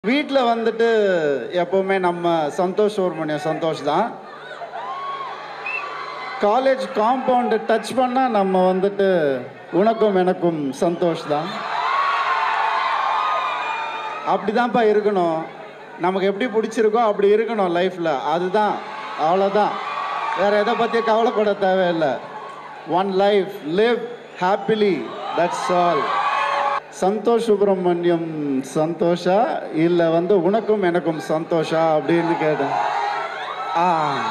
வீட்டில் வந்துட்டு எப்போவுமே நம்ம சந்தோஷ் சுப்ரமணியம் சந்தோஷ் தான் காலேஜ் காம்பவுண்டு டச் பண்ணால் நம்ம வந்துட்டு உனக்கும் எனக்கும் சந்தோஷ் தான் அப்படிதான்ப்பா இருக்கணும் நமக்கு எப்படி பிடிச்சிருக்கோ அப்படி இருக்கணும் லைஃப்பில் அதுதான் அவ்வளோதான் வேற எதை பற்றியும் கவலைப்பட தேவையில்லை one life live happily that's all Santhosh Subramaniam சந்தோஷா இல்லை வந்து உனக்கும் எனக்கும் சந்தோஷா அப்படின்னு கேட்டேன் ஆ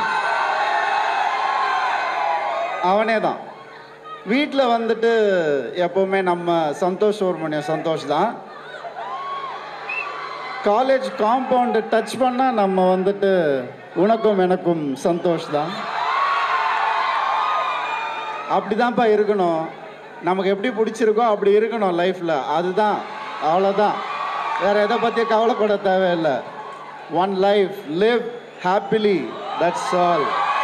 அவனே தான் வீட்டில் வந்துட்டு எப்போவுமே நம்ம சந்தோஷ் சுப்பிரமணியம் சந்தோஷ் தான் காலேஜ் காம்பவுண்டு டச் பண்ணால் நம்ம வந்துட்டு உனக்கும் எனக்கும் சந்தோஷ் தான் அப்படிதான்ப்பா இருக்கணும் நமக்கு எப்படி பிடிச்சிருக்கோ அப்படி இருக்கணும் லைஃப்பில் அதுதான் அவ்வளோதான் வேற எதை பற்றியும் கவலைப்பட தேவையில்லை one life live happily that's all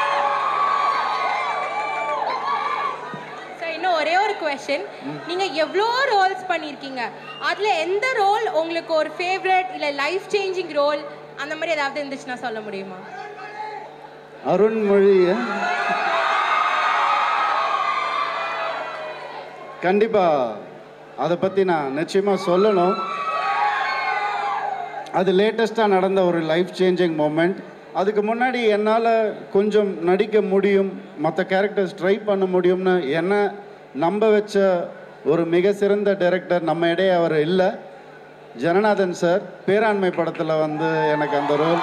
sir இன்னும் ஒரே ஒரு கொஷின் நீங்க எவ்வளோ ரோல்ஸ் பண்ணியிருக்கீங்க அதுல எந்த ரோல் உங்களுக்கு ஒரு ஃபேவரட் இல்ல லைஃப் சேஞ்சிங் ரோல் அந்த மாதிரி ஏதாவது இருந்துச்சுன்னா சொல்ல முடியுமா அருண்மொழி கண்டிப்பாக அதை பற்றி நான் நிச்சயமாக சொல்லணும் அது லேட்டஸ்ட்டாக நடந்த ஒரு லைஃப் சேஞ்சிங் மூமெண்ட் அதுக்கு முன்னாடி என்னால் கொஞ்சம் நடிக்க முடியும் மற்ற கேரக்டர்ஸ் ட்ரை பண்ண முடியும்னு என்ன நம்ப வச்ச ஒரு மிக சிறந்த டைரக்டர் நம்ம இடையே அவர் இல்லை ஜனநாதன் சார் பேராண்மை படத்தில் வந்து எனக்கு அந்த ரோல்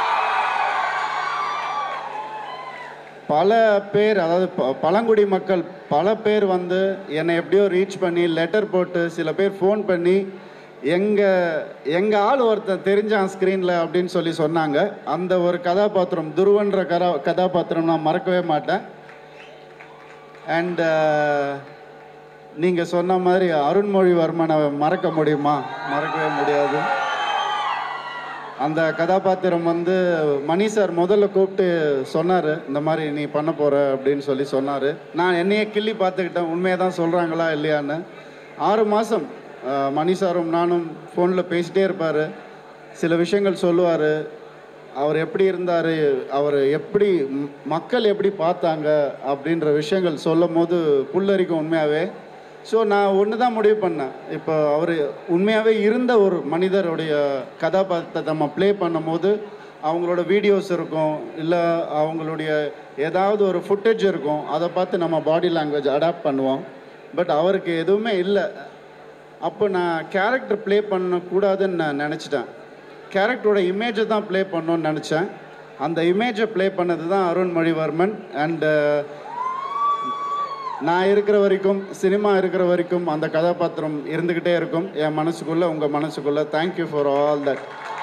பல பேர் அதாவது ப- பழங்குடி மக்கள் பல பேர் வந்து என்னை எப்படியோ ரீச் பண்ணி லெட்டர் போட்டு சில பேர் ஃபோன் பண்ணி எங்கள் எங்கள் ஆள் ஒருத்தன் தெரிஞ்சான் ஸ்க்ரீனில் அப்படின்னு சொல்லி சொன்னாங்க அந்த ஒரு கதாபாத்திரம் துருவன்ற கதா கதாபாத்திரம் நான் மறக்கவே மாட்டேன் அண்ட் நீங்கள் சொன்ன மாதிரி அருண்மொழிவர்மனை மறக்க முடியுமா மறக்கவே முடியாது அந்த கதாபாத்திரம் வந்து மணி சார் முதல்ல கூப்பிட்டு சொன்னார் இந்த மாதிரி நீ பண்ண போகிற அப்படின்னு சொல்லி சொன்னார் நான் என்னையே கிள்ளி பார்த்துக்கிட்டேன் உண்மையை தான் சொல்கிறாங்களா இல்லையான்னு ஆறு மாதம் மணி சாரும் நானும் ஃபோனில் பேசிட்டே இருப்பார் சில விஷயங்கள் சொல்லுவார் அவர் எப்படி இருந்தார் அவர் எப்படி ம- மக்கள் எப்படி பார்த்தாங்க அப்படின்ற விஷயங்கள் சொல்லும் போது புல்லரிக்கும் உண்மையாகவே ஸோ நான் ஒன்று தான் முடிவு பண்ணேன் இப்போ அவர் உண்மையாகவே இருந்த ஒரு மனிதருடைய கதாபாத்திரத்தை நம்ம ப்ளே பண்ணும்போது அவங்களோட வீடியோஸ் இருக்கும் இல்லை அவங்களுடைய ஏதாவது ஒரு ஃபுட்டேஜ் இருக்கும் அதை பார்த்து நம்ம பாடி லாங்குவேஜ் அடாப்ட் பண்ணுவோம் பட் அவருக்கு எதுவுமே இல்லை அப்போ நான் கேரக்டர் ப்ளே பண்ணக்கூடாதுன்னு நான் நினச்சிட்டேன் கேரக்டரோட இமேஜை தான் ப்ளே பண்ணணும்னு நினச்சேன் அந்த இமேஜை ப்ளே பண்ணது தான் அருண்மொழிவர்மன் அண்டு நான் இருக்கிற வரைக்கும் சினிமா இருக்கிற வரைக்கும் அந்த கதாபாத்திரம் இருந்துக்கிட்டே இருக்கும் என் மனசுக்குள்ளே உங்கள் மனசுக்குள்ளே தேங்க்யூ ஃபார் ஆல் தட்